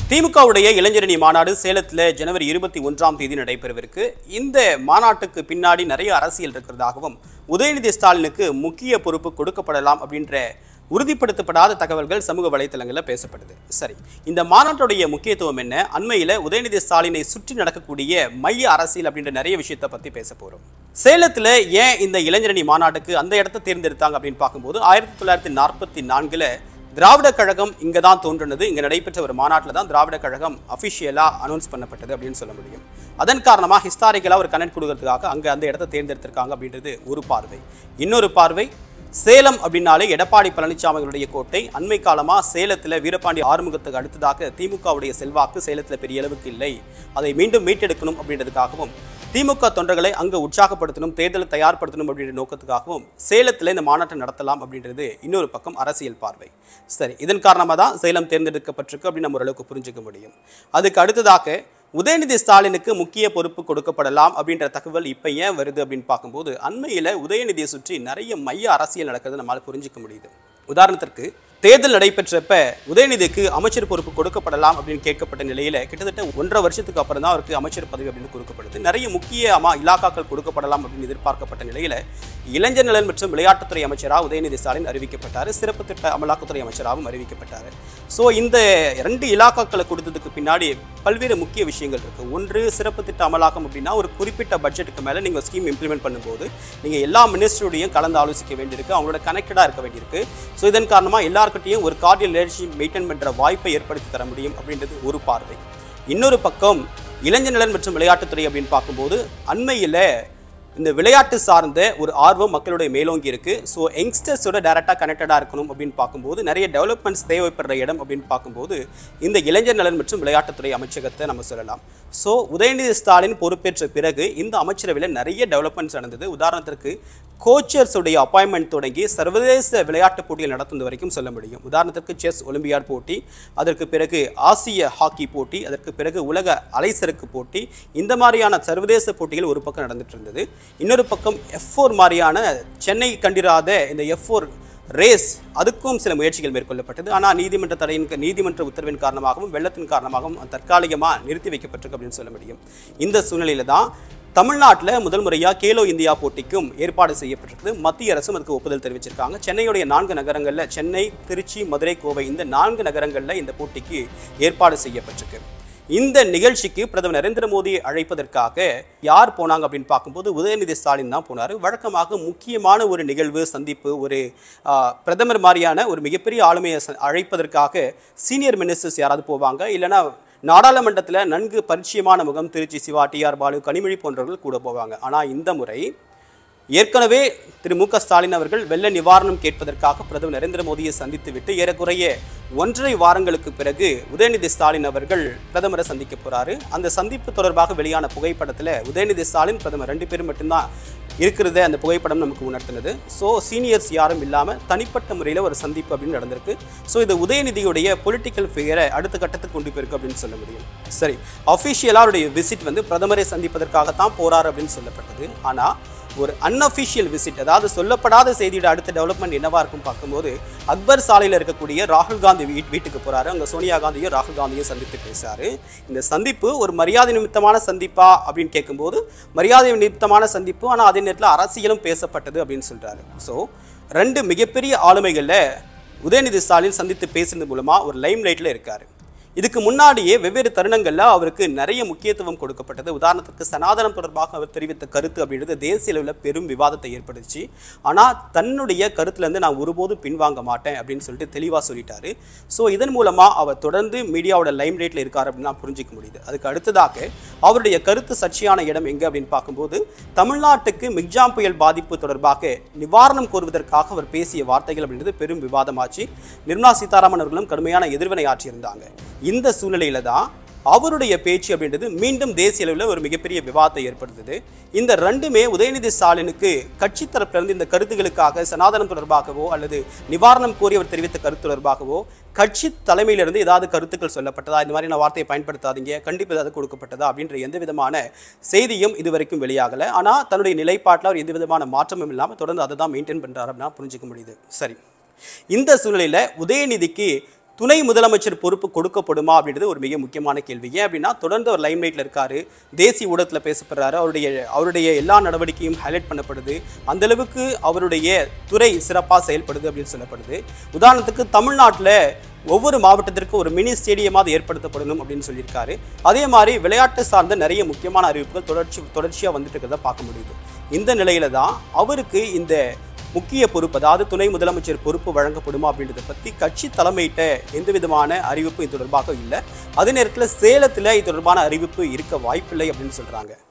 திமுகவுடைய இளைஞரணி மாநாடு சேலத்தில் ஜனவரி இருபத்தி ஒன்றாம் தேதி நடைபெறவிருக்கு இந்த மாநாட்டுக்கு பின்னாடி நிறைய அரசியல் இருக்கிறதாகவும் உதயநிதி ஸ்டாலினுக்கு முக்கிய பொறுப்பு கொடுக்கப்படலாம் அப்படின்ற உறுதிப்படுத்தப்படாத தகவல்கள் சமூக வலைத்தளங்களில் பேசப்படுது சரி இந்த மாநாட்டுடைய முக்கியத்துவம் என்ன அண்மையில் உதயநிதி ஸ்டாலினை சுற்றி நடக்கக்கூடிய மைய அரசியல் அப்படின்ற நிறைய விஷயத்தை பற்றி பேச போகிறோம் சேலத்தில் ஏன் இந்த இளைஞரணி மாநாட்டுக்கு அந்த இடத்தை தேர்ந்தெடுத்தாங்க அப்படின்னு பார்க்கும்போது ஆயிரத்தி தொள்ளாயிரத்தி நாற்பத்தி நான்கில் திராவிட கழகம் இங்கே தான் தோன்றினது இங்கே நடைபெற்ற ஒரு மாநாட்டில் தான் திராவிட கழகம் அஃபிஷியலாக அனௌன்ஸ் பண்ணப்பட்டது அப்படின்னு சொல்ல முடியும் அதன் காரணமாக ஹிஸ்டாரிக்கலாக ஒரு கனெக்ட் கொடுக்கறதுக்காக அங்கே அந்த இடத்தை தேர்ந்தெடுத்திருக்காங்க அப்படின்றது ஒரு பார்வை இன்னொரு பார்வை சேலம் அப்படின்னாலே எடப்பாடி பழனிசாமி அவர்களுடைய கோட்டை அண்மை காலமாக சேலத்தில் வீரபாண்டி ஆறுமுகத்துக்கு அடுத்ததாக திமுகவுடைய செல்வாக்கு சேலத்தில் பெரிய அளவுக்கு இல்லை அதை மீண்டும் மீட்டெடுக்கணும் அப்படின்றதுக்காகவும் திமுக தொண்டர்களை அங்கே உற்சாகப்படுத்தணும் தேர்தலை தயார்படுத்தணும் அப்படின்ற நோக்கத்துக்காகவும் சேலத்தில் இந்த மாநாட்டை நடத்தலாம் அப்படின்றது இன்னொரு பக்கம் அரசியல் பார்வை சரி இதன் காரணமாக தான் சேலம் தேர்ந்தெடுக்கப்பட்டிருக்கு அப்படின்னு நம்ம ஓரளவுக்கு புரிஞ்சுக்க முடியும் அதுக்கு அடுத்ததாக உதயநிதி ஸ்டாலினுக்கு முக்கிய பொறுப்பு கொடுக்கப்படலாம் அப்படின்ற தகவல் இப்போ ஏன் வருது அப்படின்னு பார்க்கும்போது அண்மையில் உதயநிதியை சுற்றி நிறைய மைய அரசியல் நடக்கிறது நம்மளால் புரிஞ்சுக்க முடியுது உதாரணத்திற்கு தேர்தல் நடைபெற்றப்ப உதயநிதிக்கு அமைச்சர் பொறுப்பு கொடுக்கப்படலாம் அப்படின்னு கேட்கப்பட்ட நிலையில கிட்டத்தட்ட ஒன்றரை வருஷத்துக்கு அப்புறம் தான் அவருக்கு அமைச்சர் பதவி அப்படின்னு கொடுக்கப்படுது நிறைய முக்கிய அமா இலாக்காக்கள் கொடுக்கப்படலாம் அப்படின்னு எதிர்பார்க்கப்பட்ட நிலையில இளைஞர் நலன் மற்றும் விளையாட்டுத்துறை அமைச்சராக உதயநிதி ஸ்டாலின் அறிவிக்கப்பட்டார் சிறப்பு திட்ட அமலாக்கத்துறை அமைச்சராகவும் அறிவிக்கப்பட்டார் ஸோ இந்த ரெண்டு இலாக்காக்களை கொடுத்ததுக்கு பின்னாடி பல்வேறு முக்கிய விஷயங்கள் இருக்கு ஒன்று சிறப்பு திட்ட அமலாக்கம் அப்படின்னா ஒரு குறிப்பிட்ட பட்ஜெட்டுக்கு மேலே நீங்கள் ஸ்கீம் இம்ப்ளிமெண்ட் பண்ணும்போது நீங்கள் எல்லா மினிஸ்டருடையும் கலந்து ஆலோசிக்க வேண்டியிருக்கு அவங்களோட கனெக்டடாக இருக்க வேண்டியிருக்கு ஸோ இதன் காரணமாக எல்லாருக்கிட்டையும் ஒரு கார்டியல் ரிலேஷன்ஷிப் மெயின்டைன் பண்ணுற வாய்ப்பை ஏற்படுத்தி தர முடியும் அப்படின்றது ஒரு பார்வை இன்னொரு பக்கம் இளைஞர் நலன் மற்றும் விளையாட்டுத்துறை அப்படின்னு பார்க்கும்போது அண்மையில் இந்த விளையாட்டு சார்ந்த ஒரு ஆர்வம் மக்களுடைய மேலோங்கி இருக்கு ஸோ யங்ஸ்டர்ஸோட டேரெக்டாக கனெக்டடாக இருக்கணும் அப்படின்னு பார்க்கும்போது நிறைய டெவலப்மெண்ட்ஸ் தேவைப்படுற இடம் அப்படின்னு பார்க்கும்போது இந்த இளைஞர் நலன் மற்றும் விளையாட்டுத்துறை அமைச்சகத்தை நம்ம சொல்லலாம் ஸோ உதயநிதி ஸ்டாலின் பொறுப்பேற்ற பிறகு இந்த அமைச்சரவையில் நிறைய டெவலப்மெண்ட்ஸ் நடந்தது உதாரணத்திற்கு கோச்சர்ஸ் உடைய அப்பாயின்மெண்ட் தொடங்கி சர்வதேச விளையாட்டுப் போட்டிகள் நடத்துவது வரைக்கும் சொல்ல முடியும் உதாரணத்திற்கு செஸ் ஒலிம்பியாட் போட்டி அதற்கு பிறகு ஆசிய ஹாக்கி போட்டி அதற்கு பிறகு உலக அலைசறுக்கு போட்டி இந்த மாதிரியான சர்வதேச போட்டிகள் ஒரு பக்கம் நடந்துட்டு இருந்தது இன்னொரு பக்கம் எஃப் ஃபோர் மாதிரியான சென்னை கண்டிராத இந்த எஃப் ஃபோர் ரேஸ் அதுக்கும் சில முயற்சிகள் மேற்கொள்ளப்பட்டது ஆனால் நீதிமன்ற தடையின் நீதிமன்ற உத்தரவின் காரணமாகவும் வெள்ளத்தின் காரணமாகவும் அது தற்காலிகமாக நிறுத்தி வைக்கப்பட்டிருக்கு அப்படின்னு சொல்ல முடியும் இந்த சூழ்நிலையில தான் தமிழ்நாட்டில் முதல் முறையாக கேலோ இந்தியா போட்டிக்கும் ஏற்பாடு செய்யப்பட்டிருக்கு மத்திய அரசும் அதுக்கு ஒப்புதல் தெரிவிச்சிருக்காங்க சென்னையுடைய நான்கு நகரங்களில் சென்னை திருச்சி மதுரை கோவை இந்த நான்கு நகரங்களில் இந்த போட்டிக்கு ஏற்பாடு செய்யப்பட்டிருக்கு இந்த நிகழ்ச்சிக்கு பிரதமர் நரேந்திர மோடியை அழைப்பதற்காக யார் போனாங்க அப்படின்னு பார்க்கும்போது உதயநிதி ஸ்டாலின் தான் போனார் வழக்கமாக முக்கியமான ஒரு நிகழ்வு சந்திப்பு ஒரு ஆ, பிரதமர் மாதிரியான ஒரு மிகப்பெரிய ஆளுமையை ச- அழைப்பதற்காக சீனியர் மினிஸ்டர்ஸ் யாராவது போவாங்க இல்லைன்னா நாடாளுமன்றத்தில் நன்கு பரிச்சயமான முகம் திருச்சி சிவா டிஆர் பாலு கனிமொழி போன்றவர்கள் கூட போவாங்க ஆனால் இந்த முறை ஏற்கனவே திரு மு க ஸ்டாலின் அவர்கள் வெள்ள நிவாரணம் கேட்பதற்காக பிரதமர் நரேந்திர மோடியை சந்தித்துவிட்டு ஏறக்குறைய ஒன்றரை வாரங்களுக்கு பிறகு உதயநிதி ஸ்டாலின் அவர்கள் பிரதமரை சந்திக்க போறாரு அந்த சந்திப்பு தொடர்பாக வெளியான புகைப்படத்தில் உதயநிதி ஸ்டாலின் பிரதமர் ரெண்டு பேரும் மட்டும்தான் இருக்கிறத அந்த புகைப்படம் நமக்கு உணர்த்தினது ஸோ சீனியர்ஸ் யாரும் இல்லாமல் தனிப்பட்ட முறையில் ஒரு சந்திப்பு அப்படின்னு நடந்திருக்கு ஸோ இது உதயநிதியுடைய பொலிட்டிக்கல் ஃபிகரை அடுத்த கட்டத்துக்கு கொண்டு போயிருக்கு அப்படின்னு சொல்ல முடியும் சரி அஃபிஷியலாக அவருடைய விசிட் வந்து பிரதமரை சந்திப்பதற்காகத்தான் போறார் அப்படின்னு சொல்லப்பட்டது ஆனால் ஒரு அன்அஃபிஷியல் விசிட் அதாவது சொல்லப்படாத செய்தியோட அடுத்த டெவலப்மெண்ட் என்னவா இருக்கும் பார்க்கும்போது அக்பர் சாலையில் இருக்கக்கூடிய ராகுல் காந்தி வீட் வீட்டுக்கு போறாரு அங்கே சோனியா காந்தியும் ராகுல் காந்தியும் சந்தித்து பேசுறாரு இந்த சந்திப்பு ஒரு மரியாதை நிமித்தமான சந்திப்பா அப்படின்னு கேட்கும்போது மரியாதை நிமித்தமான சந்திப்பு ஆனால் அதே நேரத்தில் அரசியலும் பேசப்பட்டது அப்படின்னு சொல்றாரு ஸோ ரெண்டு மிகப்பெரிய ஆளுமைகளில் உதயநிதி ஸ்டாலின் சந்தித்து பேசுனது மூலமா ஒரு லைம் லைட்ல இருக்காரு இதுக்கு முன்னாடியே வெவ்வேறு தருணங்கள்ல அவருக்கு நிறைய முக்கியத்துவம் கொடுக்கப்பட்டது உதாரணத்துக்கு சனாதனம் தொடர்பாக அவர் தெரிவித்த கருத்து அப்படின்றது தேசிய அளவில் பெரும் விவாதத்தை ஏற்படுத்தி ஆனால் தன்னுடைய கருத்துலேருந்து நான் ஒருபோதும் பின்வாங்க மாட்டேன் அப்படின்னு சொல்லிட்டு தெளிவாக சொல்லிட்டாரு ஸோ இதன் மூலமாக அவர் தொடர்ந்து மீடியாவோட லைம் ரேட்டில் இருக்கார் அப்படின்னு நான் புரிஞ்சிக்க முடியுது அதுக்கு அடுத்ததாக அவருடைய கருத்து சர்ச்சையான இடம் எங்கே அப்படின்னு பார்க்கும்போது தமிழ்நாட்டுக்கு மிக்ஜாம் புயல் பாதிப்பு தொடர்பாக நிவாரணம் கோருவதற்காக அவர் பேசிய வார்த்தைகள் அப்படின்றது பெரும் விவாதமாச்சு நிர்மலா சீதாராமன் அவர்களும் கடுமையான எதிர்வினை ஆற்றியிருந்தாங்க இந்த சூழ்நிலையில தான் அவருடைய பேச்சு அப்படின்றது மீண்டும் தேசிய அளவில் ஒரு மிகப்பெரிய விவாதத்தை ஏற்படுத்துது இந்த ரெண்டுமே உதயநிதி ஸ்டாலினுக்கு கட்சி தரப்பிலிருந்து இந்த கருத்துகளுக்காக சனாதனம் தொடர்பாகவோ அல்லது நிவாரணம் கோரி அவர் தெரிவித்த கருத்து தொடர்பாகவோ கட்சி தலைமையிலிருந்து ஏதாவது கருத்துக்கள் சொல்லப்பட்டதா இந்த மாதிரியான வார்த்தையை பயன்படுத்தாதீங்க கண்டிப்பு ஏதாவது கொடுக்கப்பட்டதா அப்படின்ற எந்த விதமான செய்தியும் இதுவரைக்கும் வெளியாகலை ஆனால் தன்னுடைய நிலைப்பாட்டில் அவர் எந்த விதமான மாற்றமும் இல்லாமல் தொடர்ந்து அதை தான் மெயின்டைன் பண்ணுறாரு அப்படின்னா புரிஞ்சுக்க முடியுது சரி இந்த சூழ்நிலையில் உதயநிதிக்கு துணை முதலமைச்சர் பொறுப்பு கொடுக்கப்படுமா அப்படின்றது ஒரு மிக முக்கியமான கேள்வி ஏன் அப்படின்னா தொடர்ந்து அவர் லைம்லைட்டில் இருக்காரு தேசிய ஊடகத்தில் பேசப்படுறாரு அவருடைய அவருடைய எல்லா நடவடிக்கையும் ஹைலைட் பண்ணப்படுது அந்த அளவுக்கு அவருடைய துறை சிறப்பாக செயல்படுது அப்படின்னு சொல்லப்படுது உதாரணத்துக்கு தமிழ்நாட்டில் ஒவ்வொரு மாவட்டத்திற்கும் ஒரு மினி ஸ்டேடியமாவது ஏற்படுத்தப்படணும் அப்படின்னு சொல்லியிருக்காரு அதே மாதிரி விளையாட்டு சார்ந்த நிறைய முக்கியமான அறிவிப்புகள் தொடர்ச்சி தொடர்ச்சியாக வந்துட்டு இருக்கிறத பார்க்க முடியுது இந்த நிலையில தான் அவருக்கு இந்த முக்கிய பொறுப்பு அதாவது துணை முதலமைச்சர் பொறுப்பு வழங்கப்படுமா அப்படின்றத பற்றி கட்சி தலைமையிட்ட எந்த விதமான அறிவிப்பு இது தொடர்பாக இல்லை அதே நேரத்தில் சேலத்தில் இது தொடர்பான அறிவிப்பு இருக்க வாய்ப்பில்லை அப்படின்னு சொல்றாங்க